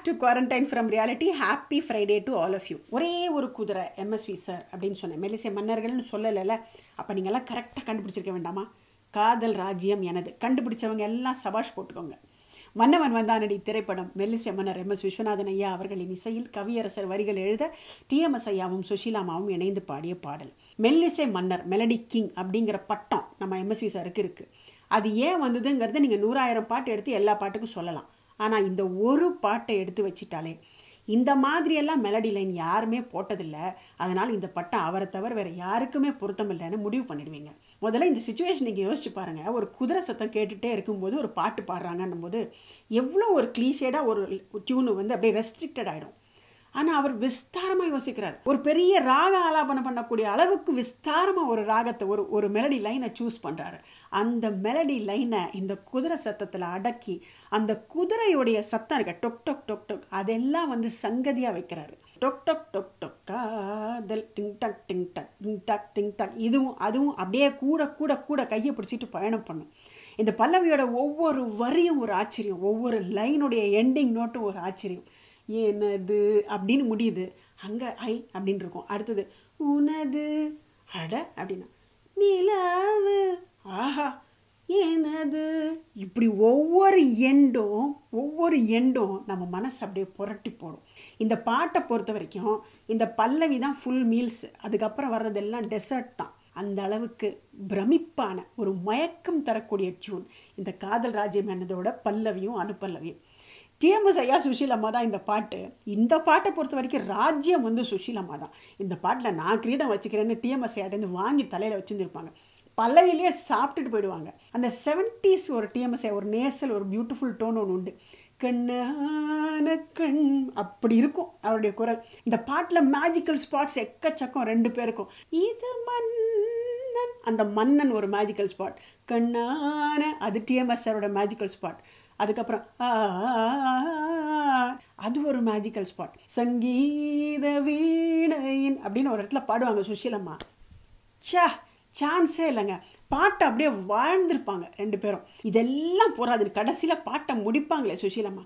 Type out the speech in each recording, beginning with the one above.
To quarantine from reality happy Friday to all of you ஒரே ஒரு குதிரை MSV sir அப்படின்னு சொன்னேன் மெல்லிசை மன்னர்கள்னு சொல்லலைல்ல அப்போ நீங்கள்லாம் கரெக்டாக கண்டுபிடிச்சிருக்க வேண்டாமா காதல் ராஜ்யம் எனது கண்டுபிடிச்சவங்க எல்லாம் சபாஷ் போட்டுக்கோங்க மன்னவன் வந்தானடி திரைப்படம் மெல்லிசை மன்னர் எம் எஸ் விஸ்வநாதன் ஐயா அவர்களின் இசையில் கவியரசர் வரிகள் எழுத டிஎம்எஸ் ஐயாவும் சுஷீலாமாவும் இணைந்து பாடிய பாடல் மெல்லிசை மன்னர் மெலடி கிங் அப்படிங்கிற பட்டம் நம்ம எம்எஸ்வி சாருக்கு இருக்குது அது ஏன் வந்ததுங்கிறத நீங்கள் நூறாயிரம் பாட்டு எடுத்து எல்லா பாட்டுக்கும் சொல்லலாம் ஆனால் இந்த ஒரு பாட்டை எடுத்து வச்சிட்டாலே இந்த மாதிரியெல்லாம் மெலடி லைன் யாருமே போட்டதில்லை அதனால் இந்த பட்டம் அவரை தவிர வேறு யாருக்குமே பொருத்தம் இல்லைன்னு முடிவு பண்ணிடுவீங்க முதல்ல இந்த சுச்சுவேஷன் நீங்கள் யோசிச்சு பாருங்கள் ஒரு குதிரை சத்தம் கேட்டுகிட்டே இருக்கும்போது ஒரு பாட்டு பாடுறாங்கன்னும் போது எவ்வளோ ஒரு க்ளீஷேடாக ஒரு டியூனு வந்து அப்படியே ரெஸ்ட்ரிக்டட் ஆகிடும் ஆனால் அவர் விஸ்தாரமாக யோசிக்கிறார் ஒரு பெரிய ராக ஆலாபனம் பண்ணக்கூடிய அளவுக்கு விஸ்தாரமாக ஒரு ராகத்தை ஒரு ஒரு மெலடி லைனை சூஸ் பண்ணுறாரு அந்த மெலடி லைனை இந்த குதிரை சத்தத்தில் அடக்கி அந்த குதிரையுடைய சத்தம் இருக்க டொக் டொக் டொக் டொக் அதெல்லாம் வந்து சங்கதியாக வைக்கிறாரு டொக் டொக் டொக் டொக் காதல் டிங் டக் டிங் டக் டிங் டக் டிங் டக் இதுவும் அதுவும் அப்படியே கூட கூட கூட கையை பிடிச்சிட்டு பயணம் பண்ணும் இந்த பல்லவியோட ஒவ்வொரு வரியும் ஒரு ஆச்சரியம் ஒவ்வொரு லைனுடைய எண்டிங் நோட்டும் ஒரு ஆச்சரியம் எனது அப்படின்னு முடியுது அங்கே ஐ அப்படின்னு இருக்கும் அடுத்தது உனது அட அப்படின்னா நிலவு ஆஹா எனது இப்படி ஒவ்வொரு எண்டும் ஒவ்வொரு எண்டும் நம்ம மனசு அப்படியே புரட்டி போடும் இந்த பாட்டை பொறுத்த வரைக்கும் இந்த பல்லவி தான் ஃபுல் மீல்ஸ் அதுக்கப்புறம் வர்றதெல்லாம் டெசர்ட் தான் அந்த அளவுக்கு பிரமிப்பான ஒரு மயக்கம் தரக்கூடிய டியூன் இந்த காதல் ராஜ்யம் என்னதோட பல்லவியும் அனுப்பல்லவியும் டிஎம்எஸ் ஐயா சுஷீலம்மா தான் இந்த பாட்டு இந்த பாட்டை பொறுத்த வரைக்கும் ராஜ்யம் வந்து சுஷீலம்மா தான் இந்த பாட்டில் நான் கிரீடம் வச்சுக்கிறேன்னு டிஎம்எஸ் ஐயாட்டேருந்து வாங்கி தலையில் வச்சுருந்துருப்பாங்க பல்லவிலேயே சாப்பிட்டுட்டு போயிடுவாங்க அந்த செவன்ட்டீஸ் ஒரு டிஎம்எஸ் ஒரு நேசல் ஒரு பியூட்டிஃபுல் டோன் ஒன்று உண்டு கண்ணான கண் அப்படி இருக்கும் அவருடைய குரல் இந்த பாட்டில் மேஜிக்கல் ஸ்பாட்ஸ் எக்கச்சக்கம் ரெண்டு பேருக்கும் இது மன்னன் அந்த மன்னன் ஒரு மேஜிக்கல் ஸ்பாட் கண்ணான அது டிஎம்எஸ் சாரோட மேஜிக்கல் ஸ்பாட் அதுக்கப்புறம் அது ஒரு மேஜிக்கல் ஸ்பாட் சங்கீத வீணையின் அப்படின்னு ஒரு இடத்துல பாடுவாங்க சுஷீலம்மா சா சான்ஸே இல்லைங்க பாட்டை அப்படியே வாழ்ந்திருப்பாங்க ரெண்டு பேரும் இதெல்லாம் போகாது கடைசியில் பாட்டை முடிப்பாங்களே சுஷீலம்மா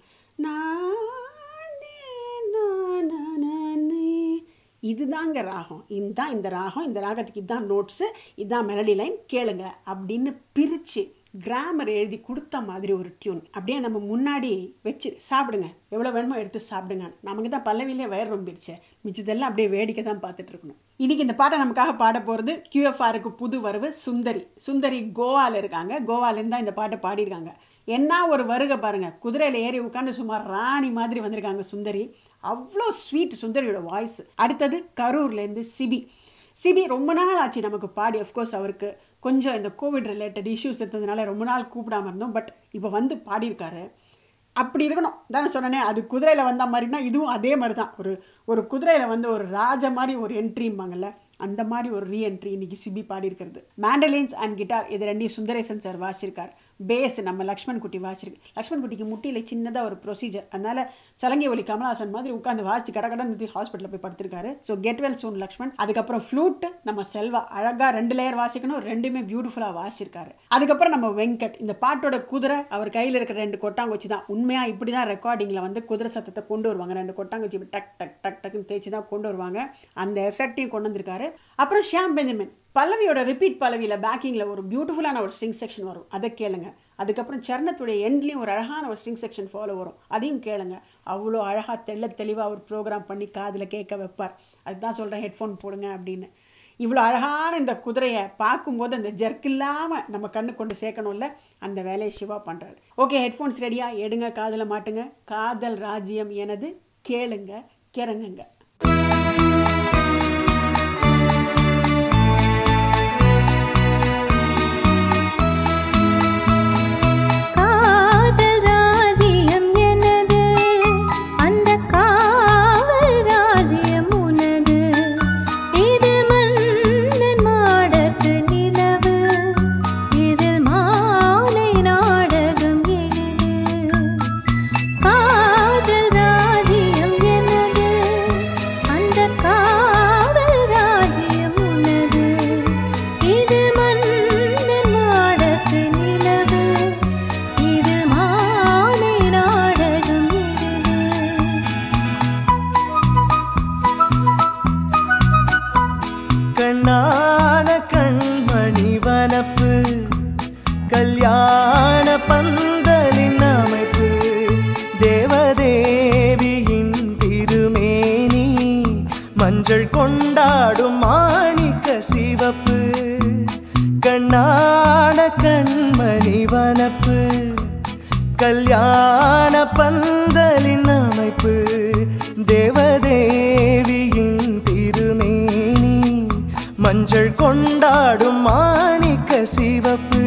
இதுதாங்க ராகம் இதுதான் இந்த ராகம் இந்த ராகத்துக்கு இதுதான் நோட்ஸு இதுதான் மெலடி லைன் கேளுங்க அப்படின்னு பிரித்து கிராமர் எழுதி கொடுத்த மாதிரி ஒரு டியூன் அப்படியே நம்ம முன்னாடி வச்சு சாப்பிடுங்க எவ்வளோ வேணுமோ எடுத்து சாப்பிடுங்க நமக்கு தான் பல்லவிலே வயர் ரொம்பிடுச்சு மிச்சதெல்லாம் அப்படியே வேடிக்கை தான் பார்த்துட்டு இருக்கணும் இன்றைக்கி இந்த பாட்டை நமக்காக பாட போகிறது கியூஎஃப்ஆருக்கு புது வரவு சுந்தரி சுந்தரி கோவாவில் இருக்காங்க கோவாலேருந்து தான் இந்த பாட்டை பாடியிருக்காங்க என்ன ஒரு வருகை பாருங்கள் குதிரையில் ஏறி உட்காந்து சுமார் ராணி மாதிரி வந்திருக்காங்க சுந்தரி அவ்வளோ ஸ்வீட் சுந்தரியோட வாய்ஸ் அடுத்தது கரூர்லேருந்து சிபி சிபி ரொம்ப நாள் ஆச்சு நமக்கு பாடி அஃப்கோர்ஸ் அவருக்கு கொஞ்சம் இந்த கோவிட் ரிலேட்டட் இஷ்யூஸ் இருந்ததுனால ரொம்ப நாள் கூப்பிடாம இருந்தோம் பட் இப்போ வந்து பாடியிருக்காரு அப்படி இருக்கணும் தானே சொன்னனே அது குதிரையில் வந்த மாதிரினா இதுவும் அதே மாதிரி தான் ஒரு ஒரு குதிரையில் வந்து ஒரு ராஜ மாதிரி ஒரு என்ட்ரிம்பாங்கல்ல அந்த மாதிரி ஒரு ரீஎன்ட்ரி இன்னைக்கு சிபி பாடியிருக்கிறது மேண்டலின்ஸ் அண்ட் கிட்டார் இது ரெண்டையும் சுந்தரேசன் சார் வாசிச்சிருக்கார் பேஸ் நம்ம லக்ஷ்மண் குட்டி வாசிச்சிருக்கு லக்ஷ்மண் குட்டிக்கு முட்டியில் சின்னதாக ஒரு ப்ரொசீஜர் அதனால் சலங்கை ஒலி கமலாசன் மாதிரி உட்காந்து வாசிச்சு கடகடன் நிறுத்தி ஹாஸ்பிட்டலில் போய் படுத்திருக்காரு so get well soon Lakshman அதுக்கப்புறம் ஃப்ளூட் நம்ம செல்வா அழகாக ரெண்டு லேயர் வாசிக்கணும் ரெண்டுமே பியூட்டிஃபுல்லாக வாசிச்சிருக்காரு அதுக்கப்புறம் நம்ம வெங்கட் இந்த பாட்டோட குதிரை அவர் கையில் இருக்கிற ரெண்டு கொட்டாங்குச்சி தான் உண்மையாக இப்படி தான் ரெக்கார்டிங்கில் வந்து குதிரை சத்தத்தை கொண்டு வருவாங்க ரெண்டு கொட்டாங்குச்சி டக் டக் டக் டக்குன்னு தேய்ச்சி தான் கொண்டு வருவாங்க அந்த எஃபெக்டையும் கொண்டு வந்திருக்காரு அப்புறம் ஷியாம் பெஞ்சமின் பல்லவியோட ரிப்பீட் பல்லவியில் பேக்கிங்கில் ஒரு பியூட்டிஃபுல்லான ஒரு ஸ்ட்ரிங் செக்ஷன் வரும் அதை கேளுங்க அதுக்கப்புறம் சரணத்துடைய எண்ட்லேயும் ஒரு அழகான ஒரு ஸ்ட்ரிங் செக்ஷன் ஃபாலோ வரும் அதையும் கேளுங்க அவ்வளோ அழகாக தெள்ள தெளிவாக ஒரு ப்ரோக்ராம் பண்ணி காதில் கேட்க வைப்பார் அதுதான் சொல்கிறேன் ஹெட்ஃபோன் போடுங்க அப்படின்னு இவ்வளோ அழகான இந்த குதிரையை பார்க்கும்போது அந்த ஜெர்க் இல்லாமல் நம்ம கண்ணு கொண்டு சேர்க்கணும்ல அந்த வேலையை சிவா பண்ணுறாரு ஓகே ஹெட்ஃபோன்ஸ் ரெடியாக எடுங்க காதில் மாட்டுங்க காதல் ராஜ்யம் எனது கேளுங்க கிறங்குங்க காதல் ராஜ்யம் எனது அந்த காவல் ராஜ்யம் உனது இது மன்னன் மாடத்து நிலவு இதில் மாலை நாடகம் எழுது காதல் ராஜ்யம் எனது அந்த காவல் ராஜ்யம் உனது இது மன்னன் மாடத்து நிலவு இது மாலை நாடகம் எழுது மஞ்சள் கொண்டாடும் மாணிக்க சிவப்பு கண்ணான கண்மணி வனப்பு கல்யாண பந்தலின் அமைப்பு தேவதேவியின் திருமேனி மஞ்சள் கொண்டாடும் மாணிக்க சிவப்பு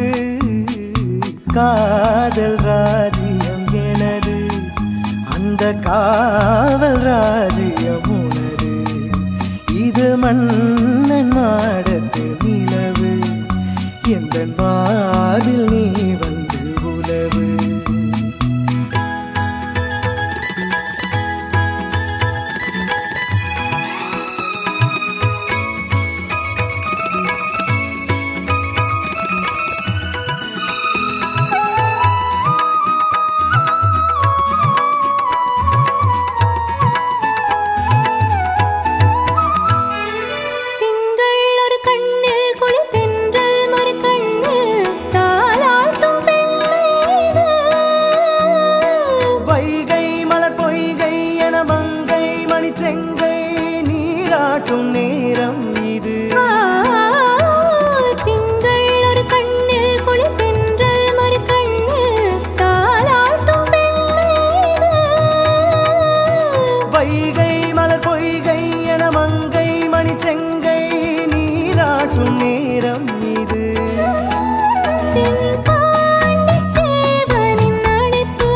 காதல் ராஜ்யம் எனது அந்த காவல் ராஜ்யம் உனது இது மன்னன் மாடத்து நிலவு எந்த மார்பில் நீ வந்து உலவு திங்கள் ஒரு கண்ணில் குளித்தென்றல் மறு கண்ணில் தாலாட்டும் பெண்மீது வைகை மலர் பொய்கை என மங்கை மணி செங்கை நீராட்டும் நேரம் இது ஆ, திங்கள் ஒரு கண்ணில் குளித்தென்றல் மறு கண்ணில் தாலாட்டும் பெண்மீது வைகை மலர் பொய்கை என மங்கை மணி செங்கை நீராட்டும் நேரம் இது தென்பாண்டித் தேவனின் அழைப்பு,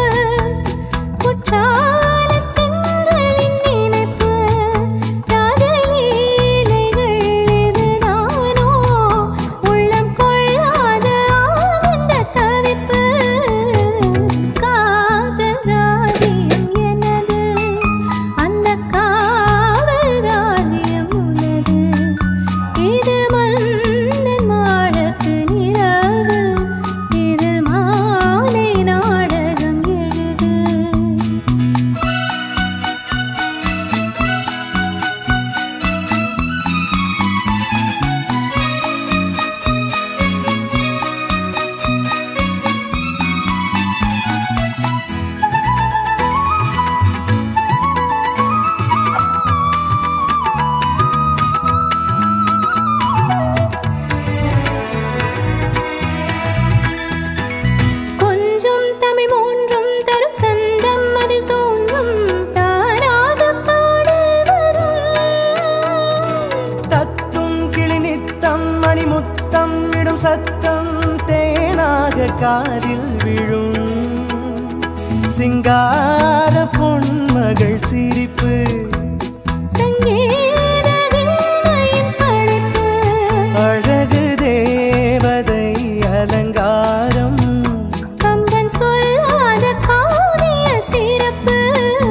குற்றாலத் தென்றலின் நினைப்பு, ராஜலீலைகள் இதுதானோ, உள்ளம் கொள்ளாத ஆனந்த தவிப்பு. காதல் ராஜ்யம் எனது, அந்த காவல் ராஜ்யம் உனது. இது மன்னன் மாடத்து நிலவு, இதில் மாலை நாடகம் எழுது கொஞ்சம் தமிழ் மூன்றும் தரும் சந்தம் அதில் தோன்றும் தாராக பாடல் வரும் தத்தும் கிளி நித்தம் மணி முத்தம் விடும் சத்தம் தேனாக காதில் விழும் சிங்கார பொன்மகள் சிரிப்பு சங்கீத வீணையின் படைப்பு அழகு தேவதை அலங்காரம் கம்பன் சொல்லாத காவிய சிறப்பு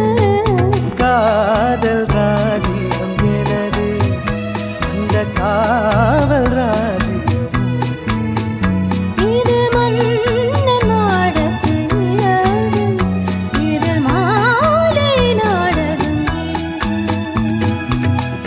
காதல் ராஜ்யம் எனது அந்த காவல் ராஜ்யம் இது மன்னன் மாடத்து நிலவு, இதில் மாலை நாடகம் எழுது.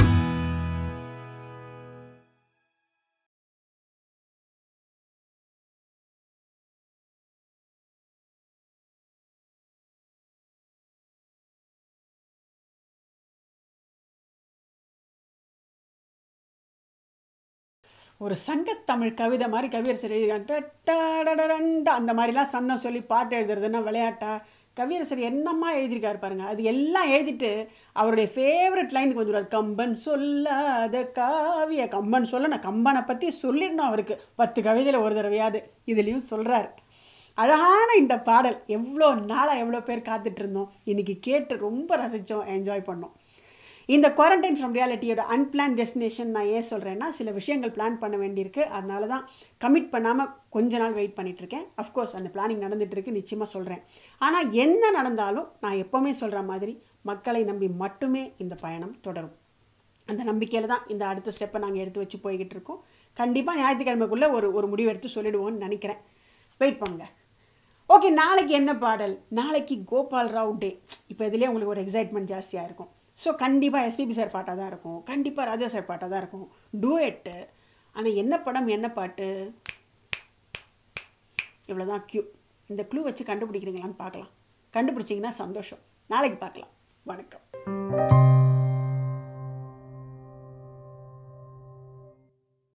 ஒரு சங்கத்தமிழ் கவிதை மாதிரி கவியரசர் எழுதியிருக்காங்க அந்த மாதிரிலாம் சன்னம் சொல்லி பாட்டு எழுதுறதுன்னா விளையாட்டா கவியரசர் என்னம்மா எழுதியிருக்காரு பாருங்க அது எல்லாம் எழுதிட்டு அவருடைய ஃபேவரட் லைனுக்கு வந்துடுவார் கம்பன் சொல்லாத காவிய கம்பன் சொல்ல நான் கம்பனை பற்றி சொல்லிடணும் அவருக்கு பத்து கவிதையில் ஒரு தடவையாவது இதுலேயும் சொல்கிறார் அழகான இந்த பாடல் எவ்வளோ நாளாக எவ்வளோ பேர் காத்துட்டு இருந்தோம் இன்னைக்கு கேட்டு ரொம்ப ரசித்தோம் என்ஜாய் பண்ணோம் இந்த குவாரண்டைன் ஃப்ரம் ரியாலிட்டியோட அன்பிளான் டெஸ்டினேஷன் நான் ஏன் சொல்கிறேன்னா சில விஷயங்கள் பிளான் பண்ண வேண்டியிருக்கு அதனால தான் கமிட் பண்ணாமல் கொஞ்ச நாள் வெயிட் பண்ணிட்டு இருக்கேன் அஃப்கோர்ஸ் அந்த பிளானிங் நடந்துட்டு இருக்கு நிச்சயமாக சொல்கிறேன் ஆனால் என்ன நடந்தாலும் நான் எப்போவுமே சொல்கிற மாதிரி மக்களை நம்பி மட்டுமே இந்த பயணம் தொடரும் அந்த நம்பிக்கையில் தான் இந்த அடுத்த ஸ்டெப்பை நாங்கள் எடுத்து வச்சு போய்கிட்டு இருக்கோம் கண்டிப்பாக ஞாயிற்றுக்கிழமைக்குள்ளே ஒரு ஒரு முடிவு எடுத்து சொல்லிடுவோம்னு நினைக்கிறேன் வெயிட் பண்ணுங்க ஓகே நாளைக்கு என்ன பாடல் நாளைக்கு கோபால் ராவ் டே இப்போ இதுலேயே உங்களுக்கு ஒரு எக்ஸைட்மெண்ட் ஜாஸ்தியாக இருக்கும் ஸோ கண்டிப்பாக எஸ்பிபி சார் பாட்டாக தான் இருக்கும் கண்டிப்பாக ராஜா சார் பாட்டாக தான் இருக்கும் டூஎட்டு ஆனால் என்ன படம் என்ன பாட்டு இவ்வளோதான் க்யூ இந்த க்ளூ வச்சு கண்டுபிடிக்கிறீங்களான்னு பார்க்கலாம் கண்டுபிடிச்சிங்கன்னா சந்தோஷம் நாளைக்கு பார்க்கலாம் வணக்கம்